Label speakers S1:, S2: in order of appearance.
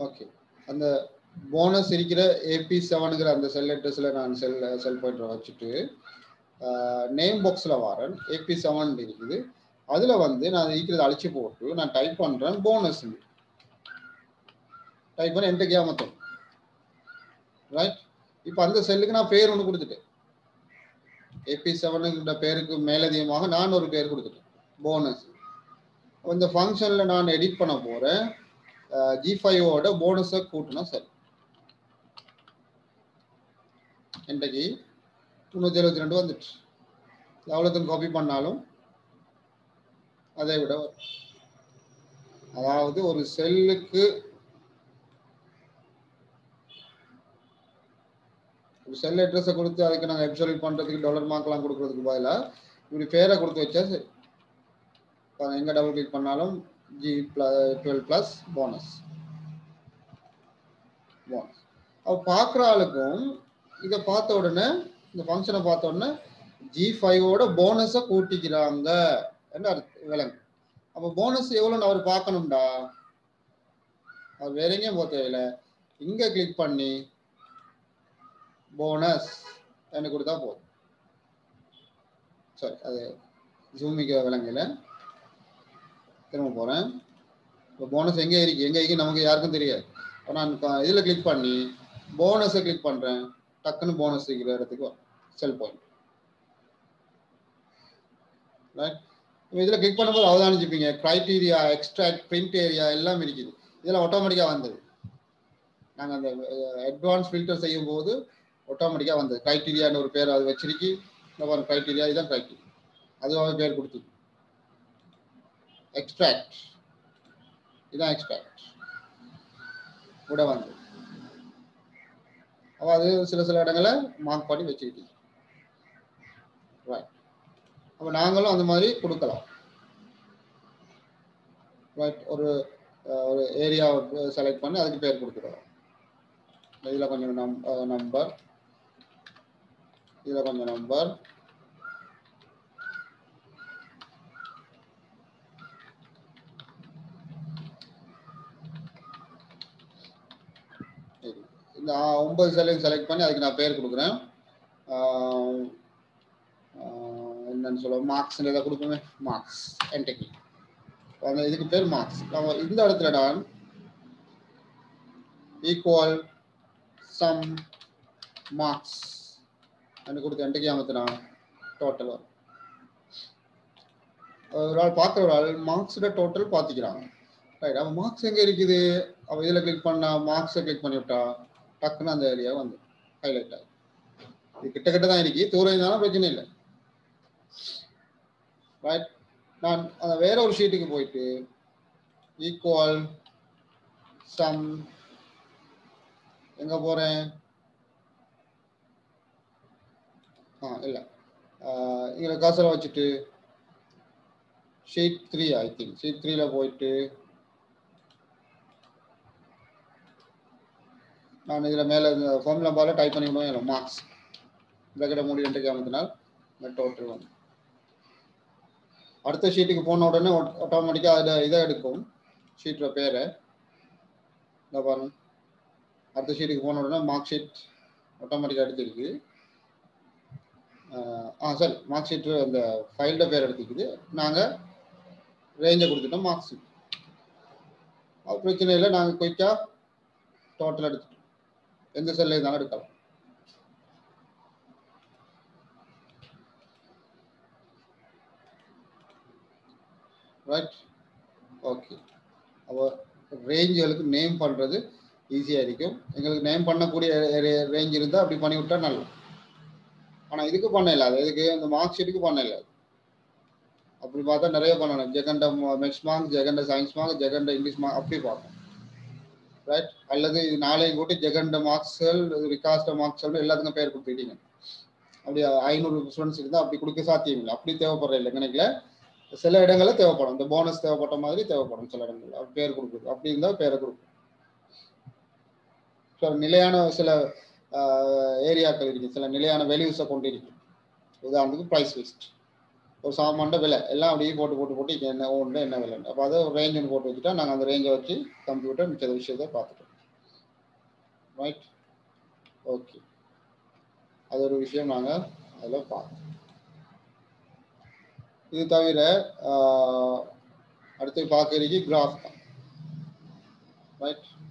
S1: okay அந்த bonus இருக்கிற AB செவனுங்கிற அந்த செல் அட்ரஸில் நான் செல் செல் பாயிண்டரை வச்சுட்டு நேம் பாக்ஸில் வரேன் ஏபி செவன் இருக்குது அதில் வந்து நான் இருக்கிறத அழிச்சு போட்டு நான் டைப் பண்ணுறேன் போனஸ் டைப் பண்ணி என்கிட்ட கேமத்தோம் ரைட் இப்போ அந்த செல்லுக்கு நான் பேர் ஒன்று கொடுத்துட்டேன் ஏபி செவனுங்கிற பேருக்கு மேலதிகமாக நான் ஒரு பேர் கொடுத்துட்டேன் போனஸ் இந்த ஃபங்க்ஷனில் நான் எடிட் பண்ண போகிறேன் ஜி ஃபைவோட போனஸை கூட்டினா சரி இன்றைக்கு முந்நூற்றி எழுபத்தி ரெண்டு வந்துட்டு எவ்வளோத்துக்கு காப்பி பண்ணாலும் அதை விட வரும் அதாவது ஒரு செல்லுக்கு ஒரு செல் அட்ரஸை கொடுத்து அதுக்கு நாங்கள் எப்சல்யூட் பண்ணுறதுக்கு டாலர் மார்க்லாம் கொடுக்கறதுக்கு பதிலாக இப்படி பேரை கொடுத்து வச்சா சரி எங்கே டபுள் கிளிக் பண்ணாலும் G twelve plus bonus bonus அப்போ பார்க்குற ஆளுக்கும் இதை பார்த்த உடனே இந்த ஃபங்க்ஷனை பார்த்த உடனே ஜி ஃபைவோட போனஸை கூட்டிக்கிறாங்க என்ன அர்த்தம் விலங்கு அப்போ போனஸ் எவ்வளோன்னு அவர் பார்க்கணும்டா அவர் வேற எங்கேயும் போக தேவையில்லை இங்கே கிளிக் பண்ணி போனஸ் எனக்கு கொடுத்தா போதும் சரி அது ஜூமிக்க விலங்குல திரும்ப போகிறேன் இப்போ போனஸ் எங்கே இருக்கு எங்கே இருக்கு நமக்கு யாருக்கும் தெரியாது இப்போ நான் இதில் கிளிக் பண்ணி போனஸை கிளிக் பண்ணுறேன் டக்குன்னு போனஸ் இருக்கிற இடத்துக்கு செல் பாயிண்ட் ரைட் இதில் கிளிக் பண்ணும்போது அவதானிச்சுப்பீங்க க்ரைட்டீரியா எக்ஸ்ட்ராக்ட் பிரிண்ட் ஏரியா எல்லாம் இருக்குது இதெல்லாம் ஆட்டோமேட்டிக்காக வந்தது நாங்கள் அந்த அட்வான்ஸ் ஃபில்டர் செய்யும் போது ஆட்டோமேட்டிக்காக வந்தது க்ரைட்டீரியான்னு ஒரு பேர் அது வச்சிருக்கி இந்த மாதிரி க்ரைட்டீரியா இதுதான் க்ரைட்டீரியா அதுவாக பேர் கொடுத்து எக்ஸ்ட்ராக்ட் இதுதான் எக்ஸ்ட்ராக்ட் கூட வந்து அப்போ அது சில சில இடங்களை மார்க் பண்ணி வச்சுக்கிட்டீங்க ரைட் அப்போ நாங்களும் அந்த மாதிரி கொடுக்கலாம் ரைட் ஒரு ஒரு ஏரியாவை செலக்ட் பண்ணி அதுக்கு பேர் கொடுத்துருவோம் இதில் கொஞ்சம் நம் நம்பர் இதில் கொஞ்சம் நம்பர் இந்த ஒன்பது செலையும் செலக்ட் பண்ணி அதுக்கு நான் பேர் கொடுக்குறேன் என்னன்னு சொல்லுவோம் மார்க்ஸ் எதை கொடுப்போமே மார்க்ஸ் என்டெக்கி அந்த இதுக்கு பேர் மார்க்ஸ் நம்ம இந்த இடத்துல நான் ஈக்குவல் சம் மார்க்ஸ் எனக்கு கொடுத்த என்டெக்கி அமைத்தினா டோட்டல் வரும் ஒரு ஆள் பார்க்குற ஒரு ஆள் மார்க்ஸோட டோட்டல் பார்த்துக்கிறாங்க ரைட் அப்போ மார்க்ஸ் எங்கே இருக்குது அப்போ இதில் கிளிக் பண்ணா மார்க்ஸை கிளிக் பண்ணி விட்டா டக்குன்னு அந்த ஏரியா வந்து ஹைலைட் ஆகும் இது கிட்ட கிட்ட தான் இருக்கு தூரம் இருந்தாலும் பிரச்சனை இல்லை ரைட் நான் அந்த வேற ஒரு ஷீட்டுக்கு போயிட்டு ஈக்குவல் சம் எங்க போறேன் ஆ இல்லை இதில் காசரை வச்சுட்டு sheet three I think sheet த்ரீல போயிட்டு நான் இதில் மேலே ஃபார்ம் நம்பரில் டைப் பண்ணி விடுவேன் மார்க்ஸ் ப்ராக்கெட்டை மூடி ரெண்டு கேமத்தினால் இந்த டோட்டல் வந்து அடுத்த ஷீட்டுக்கு போன உடனே ஆட்டோமேட்டிக்காக அதில் இதை எடுக்கும் ஷீட்டில் பேரை இந்த பாருங்க அடுத்த ஷீட்டுக்கு போன உடனே மார்க் ஷீட் ஆட்டோமேட்டிக்காக எடுத்துருக்கு ஆ சரி மார்க் ஷீட்டு அந்த ஃபைல்ட பேர் எடுத்துக்குது நாங்கள் ரேஞ்சை கொடுத்துட்டோம் மார்க் ஷீட் அது பிரச்சனை இல்லை நாங்கள் குயிக்காக டோட்டல் எடுத்துட்டோம் எந்த செல்ல இருந்தாலும் எடுக்கலாம் ரைட் ஓகே அப்போ ரேஞ்சுகளுக்கு நேம் பண்ணுறது ஈஸியாக இருக்கும் எங்களுக்கு நேம் பண்ணக்கூடிய ரேஞ்ச் இருந்தால் அப்படி பண்ணி விட்டா நல்லா ஆனால் இதுக்கு பண்ண இல்லாது இதுக்கு இந்த மார்க் ஷீட்டுக்கு பண்ண இல்லாது அப்படி பார்த்தா நிறைய பண்ணணும் ஜெகண்ட மெக்ஸ் மார்க் ஜெகண்ட சயின்ஸ் மார்க் ஜெகண்ட இங்கிலீஷ் மார்க் அப்படி பார்க்கணும் ரைட் அல்லது இது நாளையும் கூட்டி ஜெகண்ட மார்க்ஸ்கள் ரிகாஸ்ட மார்க்ஸ்கள் எல்லாத்துக்கும் பேர் கொடுத்துட்டீங்க அப்படி ஐநூறு ஸ்டூடெண்ட்ஸ் இருந்தால் அப்படி கொடுக்க சாத்தியம் இல்லை அப்படி தேவைப்படுற இல்லை கணக்கில் சில இடங்களில் தேவைப்படும் இந்த போனஸ் தேவைப்பட்ட மாதிரி தேவைப்படும் சில இடங்கள்ல பேர் கொடுக்குறது அப்படி இருந்தால் பேரை கொடுக்கும் ஸோ நிலையான சில ஏரியாக்கள் இருக்கு சில நிலையான வேல்யூஸை கொண்டு இருக்கு உதாரணத்துக்கு ப்ரைஸ் லிஸ்ட் ஒரு சாமான்ட விலை எல்லாம் அப்படியே போட்டு போட்டு போட்டு இது என்ன ஒன்று என்ன விலை அப்போ அதை ஒரு ரேஞ்சுன்னு போட்டு வச்சுட்டா நாங்கள் அந்த ரேஞ்சை வச்சு கம்ப்யூட்டர் மிச்ச விஷயத்தை பார்த்துட்டோம் ரைட் ஓகே அது ஒரு விஷயம் நாங்கள் அதில் பார்க்கணும் இது தவிர ஆஹ், அடுத்து பார்க்கறதுக்கு கிராஃப் தான் ரைட்